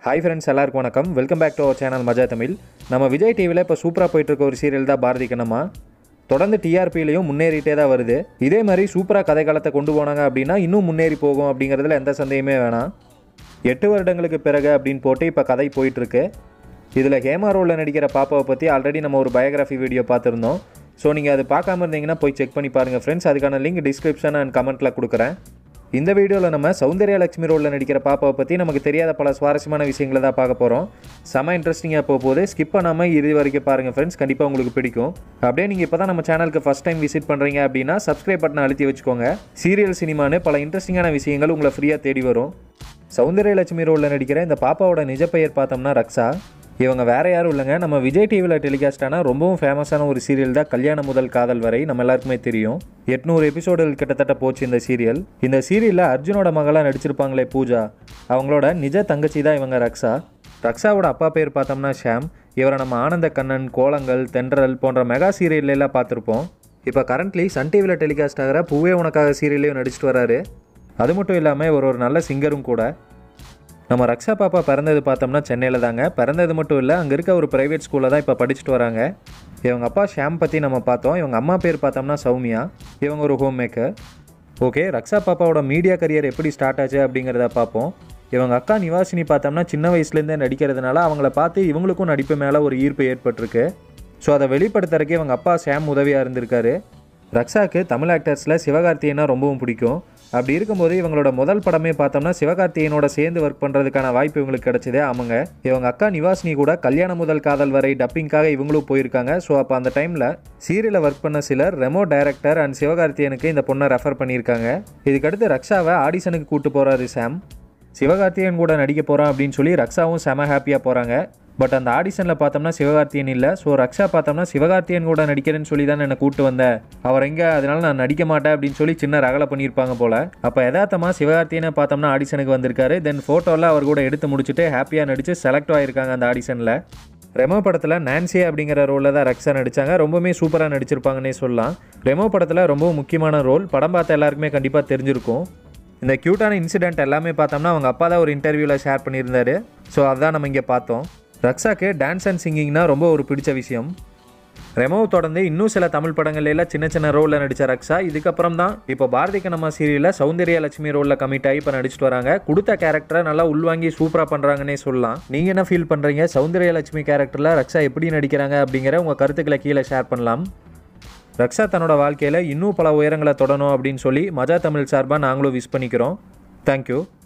hi friends எல்லாருக்கும் வணக்கம் welcome back to our channel Maja Tamil நம்ம விஜய் டிவியில் இப்போ சூப்பராக போயிட்டு இருக்க ஒரு சீரியல் தான் பாரதி கண்ணம்மா தொடர்ந்து டிஆர்பிலையும் முன்னேறிட்டே தான் வருது இதே மாதிரி சூப்பராக கதை காலத்தை கொண்டு போனாங்க அப்படின்னா இன்னும் முன்னேறி போகும் அப்படிங்கிறதுல எந்த சந்தேகமே வேணாம் எட்டு வருடங்களுக்கு பிறகு அப்படின்னு போட்டு இப்போ கதை போயிட்டுருக்கு இதில் ஹேமா ரோலில் நடிக்கிற பாப்பாவை பற்றி ஆல்ரெடி நம்ம ஒரு பயோகிராஃபி வீடியோ பார்த்துருந்தோம் ஸோ நீங்கள் அது பார்க்காம இருந்தீங்கன்னா போய் செக் பண்ணி பாருங்கள் ஃப்ரெண்ட்ஸ் அதுக்கான லிங்க் டிஸ்கிரிப்ஷன் அண்ட் கமெண்ட்டில் கொடுக்குறேன் இந்த வீடியோவில் நம்ம சௌந்தர்யா லட்சுமி ரோலில் நடிக்கிற பாப்பாவை பற்றி நமக்கு தெரியாத பல சுவாரஸ்யமான விஷயங்களை தான் பார்க்க போகிறோம் செம இன்ட்ரெஸ்டிங்காக போக போகுது ஸ்கிப் பண்ணாமல் இது வரைக்கும் பாருங்கள் ஃப்ரெண்ட்ஸ் கண்டிப்பாக உங்களுக்கு பிடிக்கும் அப்படியே நீங்கள் இப்போ தான் நம்ம சேனலுக்கு ஃபஸ்ட் டைம் விசிட் பண்ணுறீங்க அப்படின்னா சப்ஸ்கிரைப் பட்டனை அழுத்தி வச்சுக்கோங்க சீரியல் சினிமான்னு பல இன்ட்ரெஸ்டிங்கான விஷயங்கள் உங்களை ஃப்ரீயாக தேடி வரும் சௌந்தர்ய லட்சுமி ரோலில் நடிக்கிற இந்த பாப்பாவோட நிஜ பெயர் பார்த்தோம்னா ரக்ஷா இவங்க வேற யாரும் இல்லைங்க நம்ம விஜய் டிவியில் டெலிகாஸ்ட் ஆன ரொம்பவும் ஃபேமஸான ஒரு சீரியல் தான் கல்யாணம் முதல் காதல் வரை நம்ம எல்லாருக்குமே தெரியும் எட்நூறு எபிசோடுகள் கிட்டத்தட்ட போச்சு இந்த சீரியல் இந்த சீரியலில் அர்ஜுனோட மகளாக நடிச்சிருப்பாங்களே பூஜா அவங்களோட நிஜ தங்கச்சி தான் இவங்க ரக்ஷா ரக்ஷாவோட அப்பா பேர் பார்த்தோம்னா ஷாம் இவரை நம்ம ஆனந்த கண்ணன் கோலங்கள் தென்றல் போன்ற மெகா சீரியல்ல எல்லாம் பார்த்துருப்போம் இப்போ கரண்ட்லி சன் டிவியில் டெலிகாஸ்ட் ஆகிற பூவே உனக்காக சீரியல்லையும் நடிச்சிட்டு வராரு அது மட்டும் இல்லாமல் இவர் ஒரு நல்ல சிங்கரும் கூட நம்ம ரக்ஷா பாப்பா பிறந்தது பார்த்தோம்னா சென்னையில் தாங்க பிறந்தது மட்டும் இல்லை அங்கே இருக்க ஒரு ப்ரைவேட் ஸ்கூலில் தான் இப்போ படிச்சுட்டு வராங்க இவங்க அப்பா ஷாம் பற்றி நம்ம பார்த்தோம் இவங்க அம்மா பேர் பார்த்தோம்னா சௌமியா இவங்க ஒரு ஹோம் மேக்கர் ஓகே ரக்ஷா பாப்பாவோட மீடியா கரியர் எப்படி ஸ்டார்ட் ஆச்சு அப்படிங்கிறத பார்ப்போம் இவங்க அக்கா நிவாசினி பார்த்தோம்னா சின்ன வயசுலேருந்தே நடிக்கிறதுனால அவங்கள பார்த்து இவங்களுக்கும் நடிப்பு மேலே ஒரு ஈர்ப்பு ஏற்பட்டிருக்கு ஸோ அதை வெளிப்படுத்துறதுக்கு இவங்க அப்பா ஷாம் உதவியாக இருந்திருக்காரு ரக்ஷாக்கு தமிழ் ஆக்டர்ஸில் சிவகார்த்தியனா ரொம்பவும் பிடிக்கும் அப்படி இருக்கும்போது இவங்களோட முதல் படமே பார்த்தோம்னா சிவகார்த்தியனோட சேர்ந்து ஒர்க் பண்ணுறதுக்கான வாய்ப்பு இவங்களுக்கு கிடைச்சதே ஆமாங்க இவங்க அக்கா நிவாசினி கூட கல்யாணம் முதல் காதல் வரை டப்பிங்காக இவங்களும் போயிருக்காங்க ஸோ அப்போ அந்த டைமில் சீரியலில் ஒர்க் பண்ண சிலர் ரெமோ டைரக்டர் அண்ட் சிவகார்த்தியனுக்கு இந்த பொண்ணை ரெஃபர் பண்ணியிருக்காங்க இதுக்கடுத்து ரக்ஷாவை ஆடிஷனுக்கு கூட்டு போகிறாரு சாம் சிவகார்த்தியன் கூட நடிக்க போகிறான் அப்படின்னு சொல்லி ரக்ஷாவும் செம ஹாப்பியாக போகிறாங்க பட் அந்த ஆடிஷனில் பார்த்தோம்னா சிவகார்த்தியன் இல்லை ஸோ ரக்ஷா பார்த்தோம்னா சிவகார்த்தியன் கூட நடிக்கிறேன்னு சொல்லி தான் என்னை கூப்பிட்டு வந்தேன் அவர் எங்கே அதனால நான் நடிக்க மாட்டேன் அப்படின்னு சொல்லி சின்ன ரகலை பண்ணியிருப்பாங்க போல் அப்போ யதார்த்தமாக சிவகார்த்தியனை பார்த்தோம்னா ஆடிஷனுக்கு வந்திருக்காரு தென் ஃபோட்டோவில் அவர் கூட எடுத்து முடிச்சுட்டு ஹாப்பியாக நடித்து செலக்ட் ஆகிருக்காங்க அந்த ஆடிஷனில் ரெமோ படத்தில் நான்சி அப்படிங்கிற ரோலில் தான் ரக்ஷா நடித்தாங்க ரொம்பவுமே சூப்பராக நடிச்சிருப்பாங்கன்னே சொல்லலாம் ரெமோ படத்தில் ரொம்பவும் முக்கியமான ரோல் படம் பார்த்த எல்லாருக்குமே கண்டிப்பாக தெரிஞ்சிருக்கும் இந்த க்யூட்டான இன்சிடென்ட் எல்லாமே பார்த்தோம்னா அவங்க அப்பா தான் ஒரு இன்டர்வியூவில் ஷேர் பண்ணியிருந்தாரு ஸோ அதான் நம்ம இங்கே பார்த்தோம் ரக்ஷாக்கு டான்ஸ் அண்ட் சிங்கிங்னா ரொம்ப ஒரு பிடிச்ச விஷயம் ரெமோவை தொடர்ந்து இன்னும் சில தமிழ் படங்கள்ல எல்லாம் சின்ன சின்ன ரோலில் நடித்த ரக்ஷா இதுக்கப்புறம் தான் இப்போ பாரதி கண்ணம்மா சீரியலில் சௌந்தர்யா லட்சுமி ரோலில் கமிட் ஆகி இப்போ நடிச்சிட்டு வராங்க கொடுத்த கேரக்டரை நல்லா உள்வாங்கி சூப்பராக பண்ணுறாங்கன்னே சொல்லலாம் நீங்கள் என்ன ஃபீல் பண்ணுறீங்க சௌந்தர்யா லட்சுமி கேரக்டரில் ரக்ஷா எப்படி நடிக்கிறாங்க அப்படிங்கிற உங்கள் கருத்துக்களை கீழே ஷேர் பண்ணலாம் ரக்ஷா தன்னோட வாழ்க்கையில் இன்னும் பல உயரங்களை தொடணும் அப்படின்னு சொல்லி மஜா தமிழ் சார்பாக நாங்களும் விஷ் பண்ணிக்கிறோம் தேங்க்யூ